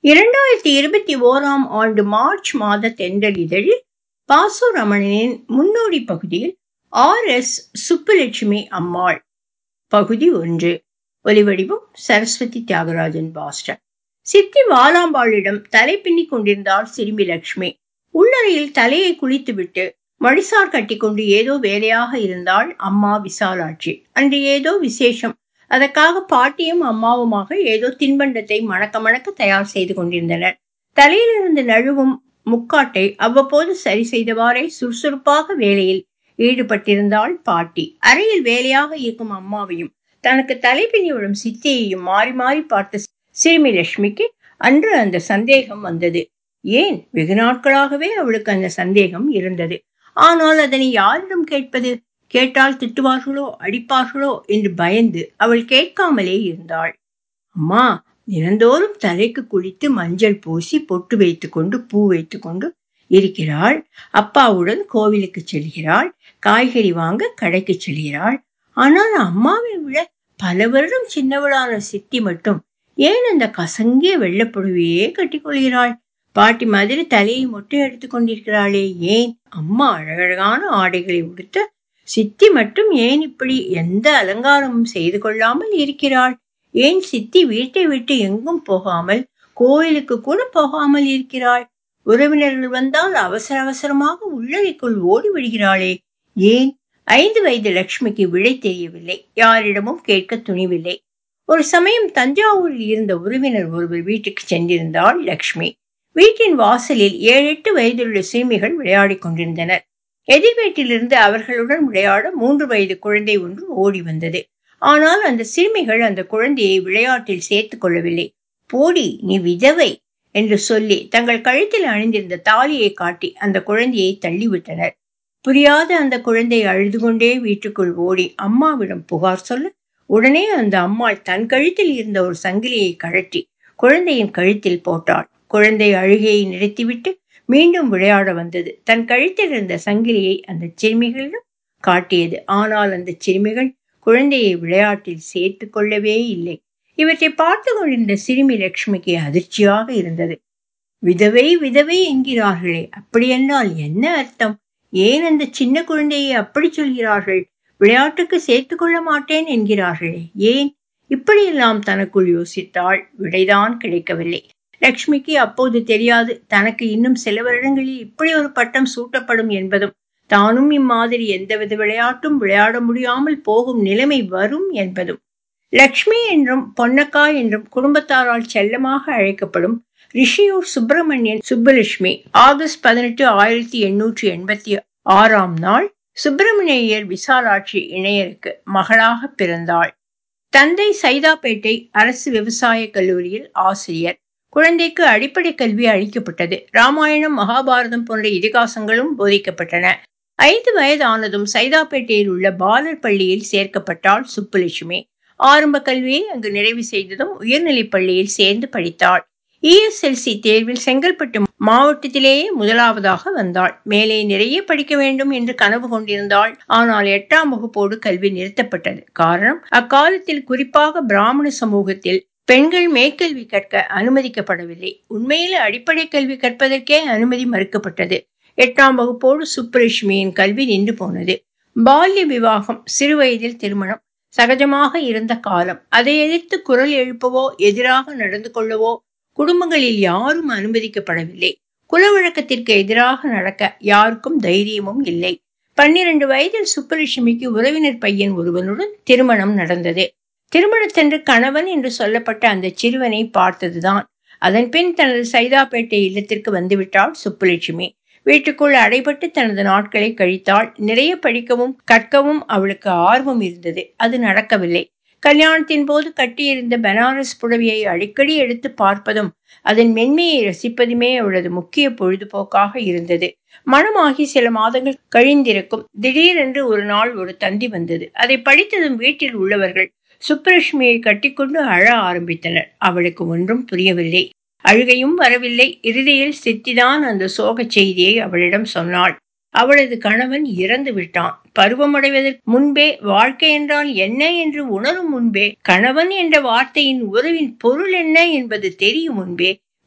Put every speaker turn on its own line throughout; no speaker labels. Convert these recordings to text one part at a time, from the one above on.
இரண்டாயிரத்தி இருபத்தி ஓராம் ஆண்டு மார்ச் மாத தென்றல் இதழில் பாசு ரமணனின் முன்னோடி பகுதியில் ஆர் எஸ் சுப்புலட்சுமி அம்மாள் பகுதி ஒன்று ஒலிவடிவம் சரஸ்வதி தியாகராஜன் பாஸ்டன் சித்தி வாலாம்பாளிடம் தலை பின்னிக் கொண்டிருந்தாள் சிறுமி லட்சுமி உள்ளறையில் தலையை குளித்துவிட்டு மடிசார் கட்டிக்கொண்டு ஏதோ வேலையாக இருந்தாள் அம்மா விசாலாட்சி அன்று ஏதோ விசேஷம் அதற்காக பாட்டியும் அம்மாவுமாக ஏதோ தின்பண்டத்தை மணக்க மணக்க தயார் செய்து கொண்டிருந்தனர் தலையிலிருந்து நழுவும் முக்காட்டை அவ்வப்போது சரி செய்தவாறே சுறுசுறுப்பாக வேலையில் ஈடுபட்டிருந்தாள் பாட்டி அறையில் வேலையாக இருக்கும் அம்மாவையும் தனக்கு தலைப்பினி விடும் சித்தியையும் மாறி மாறி பார்த்த சிறுமி லட்சுமிக்கு அன்று அந்த சந்தேகம் வந்தது ஏன் வெகு நாட்களாகவே அவளுக்கு அந்த சந்தேகம் இருந்தது ஆனால் அதனை யாரிடம் கேட்பது கேட்டால் திட்டுவார்களோ அடிப்பார்களோ என்று பயந்து அவள் கேட்காமலே இருந்தாள் அம்மா தினந்தோறும் தலைக்கு குளித்து மஞ்சள் பூசி பொட்டு வைத்துக்கொண்டு பூ வைத்துக்கொண்டு இருக்கிறாள் அப்பாவுடன் கோவிலுக்கு செல்கிறாள் காய்கறி வாங்க கடைக்கு செல்கிறாள் ஆனால் அம்மாவை விட பல வருடம் சின்னவளான சித்தி மட்டும் ஏன் அந்த கசங்கிய வெள்ளப்புடவையே கட்டிக்கொள்கிறாள் பாட்டி மாதிரி தலையை மொட்டை எடுத்துக் கொண்டிருக்கிறாளே ஏன் அம்மா அழகழகான ஆடைகளை உடுத்த சித்தி மட்டும் ஏன் இப்படி எந்த அலங்காரமும் செய்து கொள்ளாமல் இருக்கிறாள் ஏன் சித்தி வீட்டை விட்டு எங்கும் போகாமல் கோயிலுக்கு கூட போகாமல் இருக்கிறாள் உறவினர்கள் வந்தால் அவசர அவசரமாக உள்ளறைக்குள் ஓடி விடுகிறாளே ஏன் ஐந்து வயது லட்சுமிக்கு விடை தெரியவில்லை யாரிடமும் கேட்க துணிவில்லை ஒரு சமயம் தஞ்சாவூரில் இருந்த உறவினர் ஒருவர் வீட்டுக்கு சென்றிருந்தாள் லட்சுமி வீட்டின் வாசலில் ஏழு எட்டு வயதுள்ள சிறுமிகள் விளையாடிக் கொண்டிருந்தனர் எதிர் வீட்டிலிருந்து அவர்களுடன் விளையாட மூன்று வயது குழந்தை ஒன்று ஓடி வந்தது ஆனால் அந்த சிறுமிகள் அந்த குழந்தையை விளையாட்டில் சேர்த்துக் கொள்ளவில்லை போடி நீ விதவை என்று சொல்லி தங்கள் கழுத்தில் அணிந்திருந்த தாலியை காட்டி அந்த குழந்தையை தள்ளிவிட்டனர் புரியாத அந்த குழந்தை அழுது கொண்டே வீட்டுக்குள் ஓடி அம்மாவிடம் புகார் சொல்ல உடனே அந்த அம்மாள் தன் கழுத்தில் இருந்த ஒரு சங்கிலியை கழட்டி குழந்தையின் கழுத்தில் போட்டாள் குழந்தை அழுகையை நிறுத்திவிட்டு மீண்டும் விளையாட வந்தது தன் கழுத்தில் இருந்த சங்கிலியை அந்த சிறுமிகளிடம் காட்டியது ஆனால் அந்த சிறுமிகள் குழந்தையை விளையாட்டில் சேர்த்து கொள்ளவே இல்லை இவற்றை பார்த்து கொண்டிருந்த சிறுமி லட்சுமிக்கு அதிர்ச்சியாக இருந்தது விதவை விதவை என்கிறார்களே அப்படியென்றால் என்ன அர்த்தம் ஏன் அந்த சின்ன குழந்தையை அப்படி சொல்கிறார்கள் விளையாட்டுக்கு சேர்த்து கொள்ள மாட்டேன் என்கிறார்களே ஏன் இப்படியெல்லாம் தனக்குள் யோசித்தால் விடைதான் கிடைக்கவில்லை லட்சுமிக்கு அப்போது தெரியாது தனக்கு இன்னும் சில வருடங்களில் இப்படி ஒரு பட்டம் சூட்டப்படும் என்பதும் தானும் இம்மாதிரி எந்தவித விளையாட்டும் விளையாட முடியாமல் போகும் நிலைமை வரும் என்பதும் லக்ஷ்மி என்றும் பொன்னக்கா என்றும் குடும்பத்தாரால் செல்லமாக அழைக்கப்படும் ரிஷியூர் சுப்பிரமணியன் சுப்புலட்சுமி ஆகஸ்ட் பதினெட்டு ஆயிரத்தி எண்ணூற்றி எண்பத்தி ஆறாம் நாள் சுப்பிரமணியர் விசாலாட்சி இணையருக்கு மகளாக பிறந்தாள் தந்தை சைதாப்பேட்டை அரசு விவசாய கல்லூரியில் ஆசிரியர் குழந்தைக்கு அடிப்படை கல்வி அளிக்கப்பட்டது ராமாயணம் மகாபாரதம் போன்ற இதிகாசங்களும் போதிக்கப்பட்டன ஐந்து வயதானதும் சைதாப்பேட்டையில் உள்ள பாலர் பள்ளியில் சேர்க்கப்பட்டாள் சுப்புலட்சுமி ஆரம்ப கல்வியை அங்கு நிறைவு செய்ததும் உயர்நிலைப் பள்ளியில் சேர்ந்து படித்தாள் இஎஸ்எல்சி தேர்வில் செங்கல்பட்டு மாவட்டத்திலேயே முதலாவதாக வந்தாள் மேலே நிறைய படிக்க வேண்டும் என்று கனவு கொண்டிருந்தாள் ஆனால் எட்டாம் வகுப்போடு கல்வி நிறுத்தப்பட்டது காரணம் அக்காலத்தில் குறிப்பாக பிராமண சமூகத்தில் பெண்கள் மேற்கல்வி கற்க அனுமதிக்கப்படவில்லை உண்மையில் அடிப்படை கல்வி கற்பதற்கே அனுமதி மறுக்கப்பட்டது எட்டாம் வகுப்போடு சுப்புலட்சுமியின் கல்வி நின்று போனது பால்ய விவாகம் சிறு வயதில் திருமணம் சகஜமாக இருந்த காலம் அதை எதிர்த்து குரல் எழுப்பவோ எதிராக நடந்து கொள்ளவோ குடும்பங்களில் யாரும் அனுமதிக்கப்படவில்லை குலவழக்கத்திற்கு எதிராக நடக்க யாருக்கும் தைரியமும் இல்லை பன்னிரண்டு வயதில் சுப்புலட்சுமிக்கு உறவினர் பையன் ஒருவனுடன் திருமணம் நடந்தது திருமணத்தன்று கணவன் என்று சொல்லப்பட்ட அந்த சிறுவனை பார்த்ததுதான் அதன் பின் தனது சைதாப்பேட்டை இல்லத்திற்கு வந்துவிட்டாள் சுப்புலட்சுமி வீட்டுக்குள் அடைபட்டு தனது நாட்களை கழித்தாள் நிறைய படிக்கவும் கற்கவும் அவளுக்கு ஆர்வம் இருந்தது அது நடக்கவில்லை கல்யாணத்தின் போது கட்டியிருந்த பனாரஸ் புடவையை அடிக்கடி எடுத்து பார்ப்பதும் அதன் மென்மையை ரசிப்பதுமே அவளது முக்கிய பொழுதுபோக்காக இருந்தது மனமாகி சில மாதங்கள் கழிந்திருக்கும் திடீரென்று ஒரு நாள் ஒரு தந்தி வந்தது அதை படித்ததும் வீட்டில் உள்ளவர்கள் சுப்புலட்சுமியை கட்டிக்கொண்டு அழ ஆரம்பித்தனர் அவளுக்கு ஒன்றும் புரியவில்லை அழுகையும் வரவில்லை இறுதியில் சித்திதான் அந்த சோகச் செய்தியை அவளிடம் சொன்னாள் அவளது கணவன் இறந்து விட்டான் பருவமடைவதற்கு முன்பே வாழ்க்கை என்றால் என்ன என்று உணரும் முன்பே கணவன் என்ற வார்த்தையின் உறவின் பொருள் என்ன என்பது தெரியும் முன்பே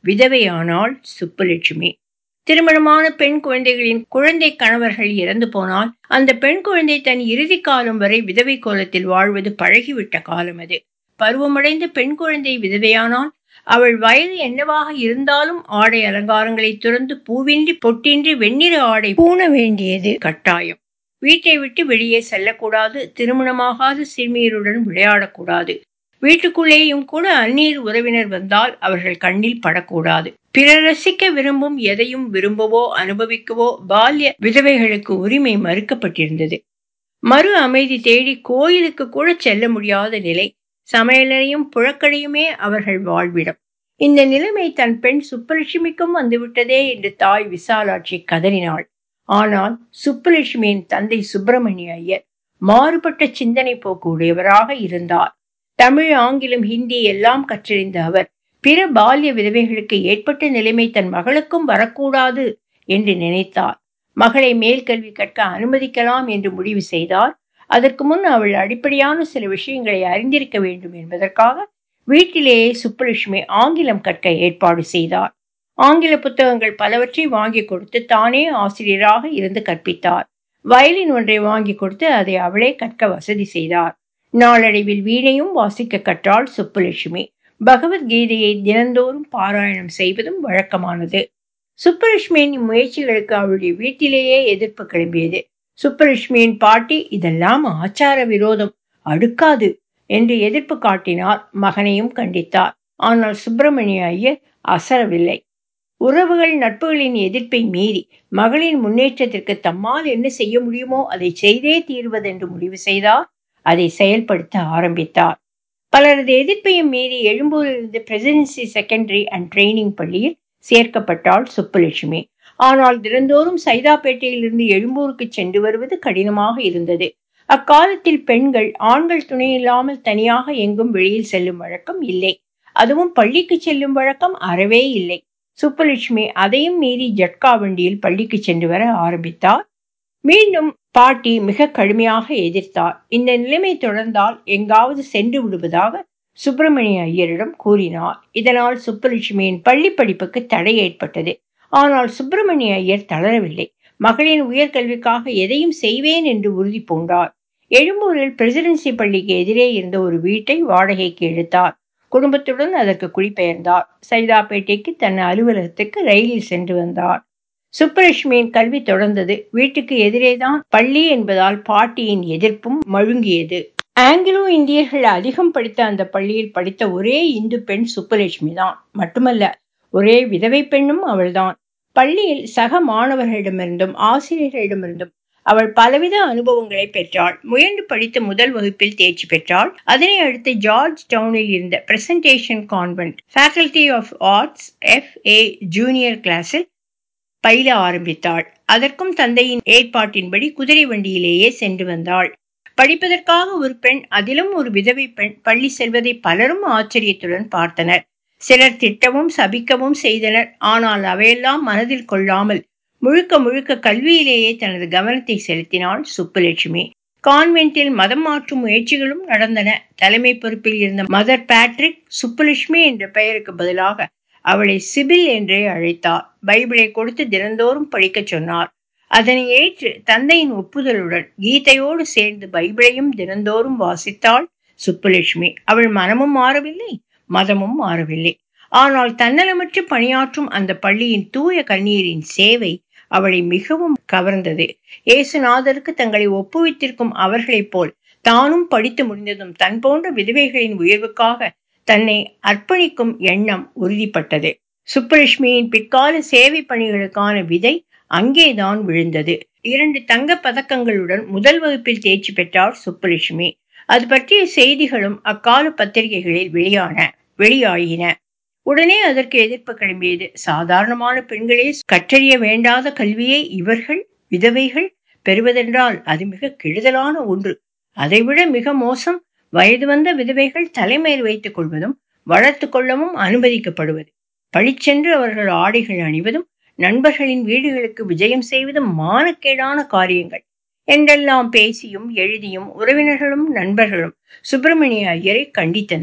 விதவையானாள் சுப்புலட்சுமி திருமணமான பெண் குழந்தைகளின் குழந்தை கணவர்கள் இறந்து போனால் அந்த பெண் குழந்தை தன் இறுதி காலம் வரை விதவை கோலத்தில் வாழ்வது பழகிவிட்ட காலம் அது பருவமடைந்த பெண் குழந்தை விதவையானால் அவள் வயது என்னவாக இருந்தாலும் ஆடை அலங்காரங்களை துறந்து பூவின்றி பொட்டின்றி வெண்ணிற ஆடை பூண வேண்டியது கட்டாயம் வீட்டை விட்டு வெளியே செல்லக்கூடாது திருமணமாகாத சிறுமியருடன் விளையாடக்கூடாது வீட்டுக்குள்ளேயும் கூட அந்நீர் உறவினர் வந்தால் அவர்கள் கண்ணில் படக்கூடாது பிறர் ரசிக்க விரும்பும் எதையும் விரும்பவோ அனுபவிக்கவோ பால்ய விதவைகளுக்கு உரிமை மறுக்கப்பட்டிருந்தது மறு அமைதி தேடி கோயிலுக்கு கூட செல்ல முடியாத நிலை சமையலறையும் புழக்கடையுமே அவர்கள் வாழ்விடம் இந்த நிலைமை தன் பெண் சுப்பலட்சுமிக்கும் வந்துவிட்டதே என்று தாய் விசாலாட்சி கதறினாள் ஆனால் சுப்புலட்சுமியின் தந்தை சுப்பிரமணிய ஐயர் மாறுபட்ட சிந்தனை போக்கு உடையவராக இருந்தார் தமிழ் ஆங்கிலம் ஹிந்தி எல்லாம் கற்றறிந்த அவர் பிற பால்ய விதவைகளுக்கு ஏற்பட்ட நிலைமை தன் மகளுக்கும் வரக்கூடாது என்று நினைத்தார் மகளை மேல்கல்வி கற்க அனுமதிக்கலாம் என்று முடிவு செய்தார் அதற்கு முன் அவள் அடிப்படையான சில விஷயங்களை அறிந்திருக்க வேண்டும் என்பதற்காக வீட்டிலேயே சுப்புலட்சுமி ஆங்கிலம் கற்க ஏற்பாடு செய்தார் ஆங்கில புத்தகங்கள் பலவற்றை வாங்கி கொடுத்து தானே ஆசிரியராக இருந்து கற்பித்தார் வயலின் ஒன்றை வாங்கி கொடுத்து அதை அவளே கற்க வசதி செய்தார் நாளடைவில் வீணையும் வாசிக்க கற்றாள் சுப்புலட்சுமி பகவத்கீதையை தினந்தோறும் பாராயணம் செய்வதும் வழக்கமானது சுப்புலட்சுமியின் முயற்சிகளுக்கு அவளுடைய வீட்டிலேயே எதிர்ப்பு கிளம்பியது சுப்புலட்சுமியின் பாட்டி இதெல்லாம் ஆச்சார விரோதம் அடுக்காது என்று எதிர்ப்பு காட்டினார் மகனையும் கண்டித்தார் ஆனால் சுப்பிரமணிய ஐயர் அசரவில்லை உறவுகள் நட்புகளின் எதிர்ப்பை மீறி மகளின் முன்னேற்றத்திற்கு தம்மால் என்ன செய்ய முடியுமோ அதை செய்தே தீர்வதென்று முடிவு செய்தார் அதை செயல்படுத்த ஆரம்பித்தார் பலரது எதிர்ப்பையும் மீறி எழும்பூரிலிருந்து பிரசிடென்சி செகண்டரி அண்ட் ட்ரைனிங் பள்ளியில் சேர்க்கப்பட்டாள் சுப்புலட்சுமி ஆனால் தினந்தோறும் சைதாப்பேட்டையிலிருந்து எழும்பூருக்கு சென்று வருவது கடினமாக இருந்தது அக்காலத்தில் பெண்கள் ஆண்கள் துணையில்லாமல் தனியாக எங்கும் வெளியில் செல்லும் வழக்கம் இல்லை அதுவும் பள்ளிக்கு செல்லும் வழக்கம் அறவே இல்லை சுப்புலட்சுமி அதையும் மீறி ஜட்கா வண்டியில் பள்ளிக்கு சென்று வர ஆரம்பித்தார் மீண்டும் பாட்டி மிக கடுமையாக எதிர்த்தார் இந்த நிலைமை தொடர்ந்தால் எங்காவது சென்று விடுவதாக சுப்பிரமணிய ஐயரிடம் கூறினார் இதனால் சுப்புலட்சுமியின் பள்ளி படிப்புக்கு தடை ஏற்பட்டது ஆனால் சுப்பிரமணிய ஐயர் தளரவில்லை மகளின் உயர்கல்விக்காக எதையும் செய்வேன் என்று உறுதி பூண்டார் எழும்பூரில் பிரசிடென்சி பள்ளிக்கு எதிரே இருந்த ஒரு வீட்டை வாடகைக்கு எடுத்தார் குடும்பத்துடன் அதற்கு குடிபெயர்ந்தார் சைதாப்பேட்டைக்கு தன் அலுவலகத்துக்கு ரயிலில் சென்று வந்தார் சுப்புலட்சுமியின் கல்வி தொடர்ந்தது வீட்டுக்கு எதிரேதான் பள்ளி என்பதால் பாட்டியின் எதிர்ப்பும் மழுங்கியது ஆங்கிலோ இந்தியர்கள் அதிகம் படித்த அந்த பள்ளியில் படித்த ஒரே இந்து பெண் சுப்புலட்சுமி தான் மட்டுமல்ல ஒரே விதவை பெண்ணும் அவள்தான் பள்ளியில் சக மாணவர்களிடமிருந்தும் ஆசிரியர்களிடமிருந்தும் அவள் பலவித அனுபவங்களை பெற்றாள் முயன்று படித்த முதல் வகுப்பில் தேர்ச்சி பெற்றாள் அதனை அடுத்து ஜார்ஜ் டவுனில் இருந்த presentation convent faculty of arts F A junior கிளாஸில் பயில ஆரம்பித்தாள் அதற்கும் தந்தையின் ஏற்பாட்டின்படி குதிரை வண்டியிலேயே சென்று வந்தாள் படிப்பதற்காக ஒரு பெண் அதிலும் ஒரு விதவை பெண் பள்ளி செல்வதை பலரும் ஆச்சரியத்துடன் பார்த்தனர் சிலர் திட்டவும் சபிக்கவும் செய்தனர் ஆனால் அவையெல்லாம் மனதில் கொள்ளாமல் முழுக்க முழுக்க கல்வியிலேயே தனது கவனத்தை செலுத்தினாள் சுப்புலட்சுமி கான்வென்ட்டில் மதம் மாற்றும் முயற்சிகளும் நடந்தன தலைமை பொறுப்பில் இருந்த மதர் பேட்ரிக் சுப்புலட்சுமி என்ற பெயருக்கு பதிலாக அவளை சிபில் என்றே அழைத்தார் பைபிளை கொடுத்து தினந்தோறும் படிக்கச் சொன்னார் அதனை ஏற்று தந்தையின் ஒப்புதலுடன் கீதையோடு சேர்ந்து பைபிளையும் தினந்தோறும் வாசித்தாள் சுப்புலட்சுமி அவள் மனமும் மாறவில்லை மதமும் மாறவில்லை ஆனால் தன்னலமற்று பணியாற்றும் அந்த பள்ளியின் தூய கண்ணீரின் சேவை அவளை மிகவும் கவர்ந்தது இயேசுநாதருக்கு தங்களை ஒப்புவித்திருக்கும் அவர்களைப் போல் தானும் படித்து முடிந்ததும் தன் போன்ற விதவைகளின் உயர்வுக்காக தன்னை அர்ப்பணிக்கும் எண்ணம் உறுதிப்பட்டது சுப்புலட்சுமியின் பிற்கால சேவை பணிகளுக்கான விதை அங்கேதான் விழுந்தது இரண்டு தங்க பதக்கங்களுடன் முதல் வகுப்பில் தேர்ச்சி பெற்றார் சுப்புலட்சுமி அது பற்றிய செய்திகளும் அக்கால பத்திரிகைகளில் வெளியான வெளியாயின உடனே அதற்கு எதிர்ப்பு கிளம்பியது சாதாரணமான பெண்களே கற்றறிய வேண்டாத கல்வியை இவர்கள் விதவைகள் பெறுவதென்றால் அது மிக கெடுதலான ஒன்று அதைவிட மிக மோசம் வயது வந்த விதவைகள் தலைமையில் வைத்துக் கொள்வதும் வளர்த்து கொள்ளவும் அனுமதிக்கப்படுவது பழிச்சென்று அவர்கள் ஆடைகள் அணிவதும் நண்பர்களின் வீடுகளுக்கு விஜயம் செய்வதும் மானக்கேடான காரியங்கள் என்றெல்லாம் பேசியும் எழுதியும் உறவினர்களும் நண்பர்களும் சுப்பிரமணிய ஐயரை கண்டித்தனர்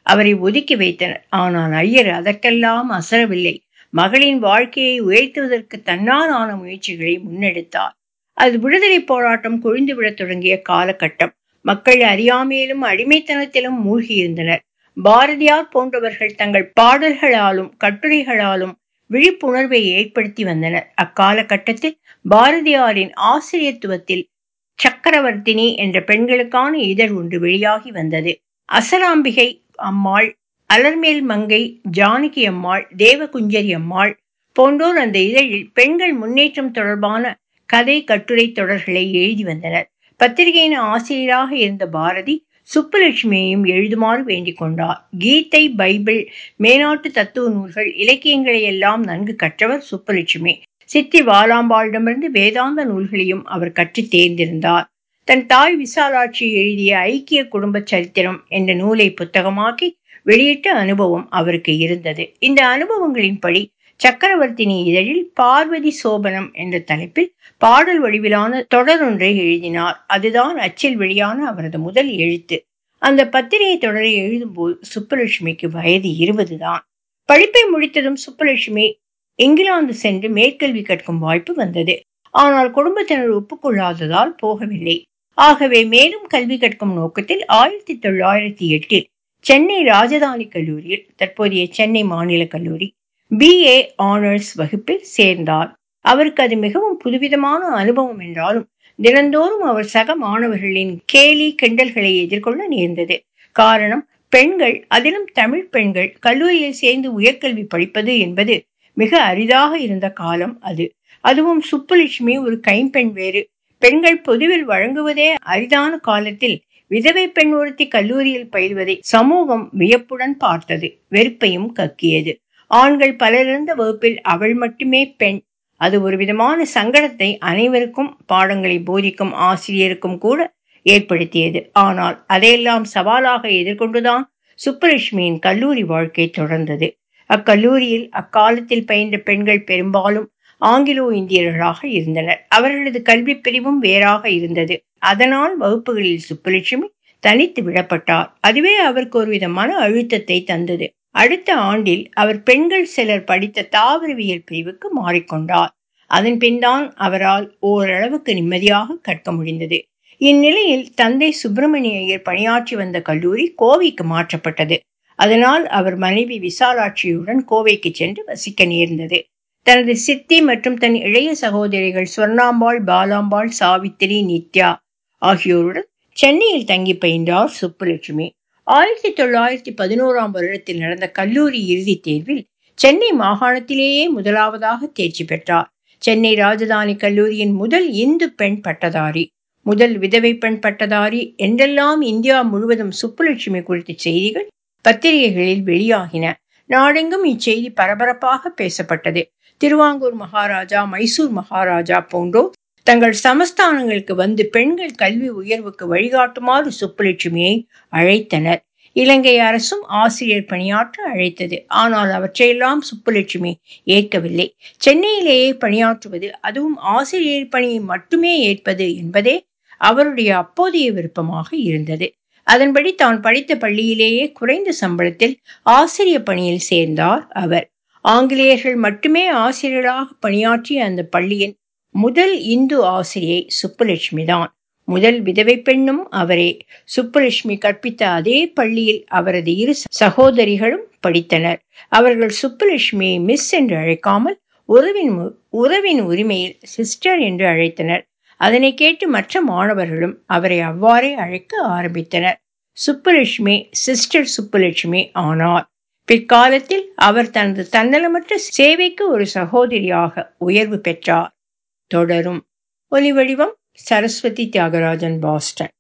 அவரை ஒதுக்கி வைத்தனர் ஆனால் ஐயர் அதற்கெல்லாம் அசரவில்லை மகளின் வாழ்க்கையை உயர்த்துவதற்கு தன்னால் ஆன முயற்சிகளை முன்னெடுத்தார் அது விடுதலை போராட்டம் கொழுந்துவிடத் தொடங்கிய காலகட்டம் மக்கள் அறியாமையிலும் அடிமைத்தனத்திலும் மூழ்கியிருந்தனர் பாரதியார் போன்றவர்கள் தங்கள் பாடல்களாலும் கட்டுரைகளாலும் விழிப்புணர்வை ஏற்படுத்தி வந்தனர் அக்காலகட்டத்தில் பாரதியாரின் ஆசிரியத்துவத்தில் சக்கரவர்த்தினி என்ற பெண்களுக்கான இதழ் ஒன்று வெளியாகி வந்தது அசராம்பிகை அம்மாள் அலர்மேல் மங்கை ஜானகி அம்மாள் தேவகுஞ்சரி அம்மாள் போன்றோர் அந்த இதழில் பெண்கள் முன்னேற்றம் தொடர்பான கதை கட்டுரை தொடர்களை எழுதி வந்தனர் பத்திரிகையின் ஆசிரியராக இருந்த பாரதி சுப்புலட்சுமியையும் எழுதுமாறு வேண்டிக் கொண்டார் கீதை பைபிள் மேனாட்டு தத்துவ நூல்கள் இலக்கியங்களை எல்லாம் நன்கு கற்றவர் சுப்புலட்சுமி சித்தி வாலாம்பாளிடமிருந்து வேதாந்த நூல்களையும் அவர் கற்றுத் தேர்ந்திருந்தார் தன் தாய் விசாலாட்சி எழுதிய ஐக்கிய குடும்ப சரித்திரம் என்ற நூலை புத்தகமாக்கி வெளியிட்ட அனுபவம் அவருக்கு இருந்தது இந்த அனுபவங்களின்படி சக்கரவர்த்தினி இதழில் பார்வதி சோபனம் என்ற தலைப்பில் பாடல் வடிவிலான தொடரொன்றை எழுதினார் அதுதான் அச்சில் வெளியான அவரது முதல் எழுத்து அந்த பத்திரிகை தொடரை எழுதும்போது சுப்புலட்சுமிக்கு வயது இருபது தான் படிப்பை முடித்ததும் சுப்புலட்சுமி இங்கிலாந்து சென்று மேற்கல்வி கற்கும் வாய்ப்பு வந்தது ஆனால் குடும்பத்தினர் ஒப்புக்கொள்ளாததால் போகவில்லை ஆகவே மேலும் கல்வி கற்கும் நோக்கத்தில் ஆயிரத்தி தொள்ளாயிரத்தி எட்டில் சென்னை ராஜதானி கல்லூரியில் தற்போதைய சென்னை மாநில கல்லூரி பிஏ ஆனர்ஸ் வகுப்பில் சேர்ந்தார் அவருக்கு அது மிகவும் புதுவிதமான அனுபவம் என்றாலும் தினந்தோறும் அவர் சக மாணவர்களின் கேலி கிண்டல்களை எதிர்கொள்ள நேர்ந்தது காரணம் பெண்கள் அதிலும் தமிழ் பெண்கள் கல்லூரியில் சேர்ந்து உயர்கல்வி படிப்பது என்பது மிக அரிதாக இருந்த காலம் அது அதுவும் சுப்புலட்சுமி ஒரு கைம்பெண் வேறு பெண்கள் பொதுவில் வழங்குவதே அரிதான காலத்தில் விதவை பெண் ஒருத்தி கல்லூரியில் பயில்வதை சமூகம் வியப்புடன் பார்த்தது வெறுப்பையும் கக்கியது ஆண்கள் பலரிருந்த வகுப்பில் அவள் மட்டுமே பெண் அது ஒரு விதமான சங்கடத்தை அனைவருக்கும் பாடங்களை போதிக்கும் ஆசிரியருக்கும் கூட ஏற்படுத்தியது ஆனால் அதையெல்லாம் சவாலாக எதிர்கொண்டுதான் சுப்புலட்சுமியின் கல்லூரி வாழ்க்கை தொடர்ந்தது அக்கல்லூரியில் அக்காலத்தில் பயின்ற பெண்கள் பெரும்பாலும் ஆங்கிலோ இந்தியர்களாக இருந்தனர் அவர்களது கல்வி பிரிவும் வேறாக இருந்தது அதனால் வகுப்புகளில் சுப்புலட்சுமி தனித்து விடப்பட்டார் அதுவே அவருக்கு ஒருவித மன அழுத்தத்தை தந்தது அடுத்த ஆண்டில் அவர் பெண்கள் சிலர் படித்த தாவரவியல் பிரிவுக்கு மாறிக்கொண்டார் அதன் பின்தான் அவரால் ஓரளவுக்கு நிம்மதியாக கற்க முடிந்தது இந்நிலையில் தந்தை சுப்பிரமணிய ஐயர் பணியாற்றி வந்த கல்லூரி கோவைக்கு மாற்றப்பட்டது அதனால் அவர் மனைவி விசாலாட்சியுடன் கோவைக்கு சென்று வசிக்க நேர்ந்தது தனது சித்தி மற்றும் தன் இளைய சகோதரிகள் ஸ்வர்ணாம்பாள் பாலாம்பாள் சாவித்திரி நித்யா ஆகியோருடன் சென்னையில் தங்கி பயின்றார் சுப்புலட்சுமி ஆயிரத்தி தொள்ளாயிரத்தி பதினோராம் வருடத்தில் நடந்த கல்லூரி இறுதித் தேர்வில் சென்னை மாகாணத்திலேயே முதலாவதாக தேர்ச்சி பெற்றார் சென்னை ராஜதானி கல்லூரியின் முதல் இந்து பெண் பட்டதாரி முதல் விதவை பெண் பட்டதாரி என்றெல்லாம் இந்தியா முழுவதும் சுப்புலட்சுமி குறித்த செய்திகள் பத்திரிகைகளில் வெளியாகின நாடெங்கும் இச்செய்தி பரபரப்பாக பேசப்பட்டது திருவாங்கூர் மகாராஜா மைசூர் மகாராஜா போன்றோர் தங்கள் சமஸ்தானங்களுக்கு வந்து பெண்கள் கல்வி உயர்வுக்கு வழிகாட்டுமாறு சுப்புலட்சுமியை அழைத்தனர் இலங்கை அரசும் ஆசிரியர் பணியாற்ற அழைத்தது ஆனால் அவற்றையெல்லாம் சுப்புலட்சுமி ஏற்கவில்லை சென்னையிலேயே பணியாற்றுவது அதுவும் ஆசிரியர் பணியை மட்டுமே ஏற்பது என்பதே அவருடைய அப்போதைய விருப்பமாக இருந்தது அதன்படி தான் படித்த பள்ளியிலேயே குறைந்த சம்பளத்தில் ஆசிரியர் பணியில் சேர்ந்தார் அவர் ஆங்கிலேயர்கள் மட்டுமே ஆசிரியர்களாக பணியாற்றிய அந்த பள்ளியின் முதல் இந்து ஆசிரியை சுப்புலட்சுமி தான் முதல் விதவை பெண்ணும் அவரே சுப்புலட்சுமி கற்பித்த அதே பள்ளியில் அவரது இரு சகோதரிகளும் படித்தனர் அவர்கள் சுப்புலட்சுமியை மிஸ் என்று அழைக்காமல் உறவின் உறவின் உரிமையில் சிஸ்டர் என்று அழைத்தனர் அதனை கேட்டு மற்ற மாணவர்களும் அவரை அவ்வாறே அழைக்க ஆரம்பித்தனர் சுப்புலட்சுமி சிஸ்டர் சுப்புலட்சுமி ஆனார் பிற்காலத்தில் அவர் தனது தன்னலமற்ற சேவைக்கு ஒரு சகோதரியாக உயர்வு பெற்றார் தொடரும் ஒலி வடிவம் சரஸ்வதி தியாகராஜன் பாஸ்டன்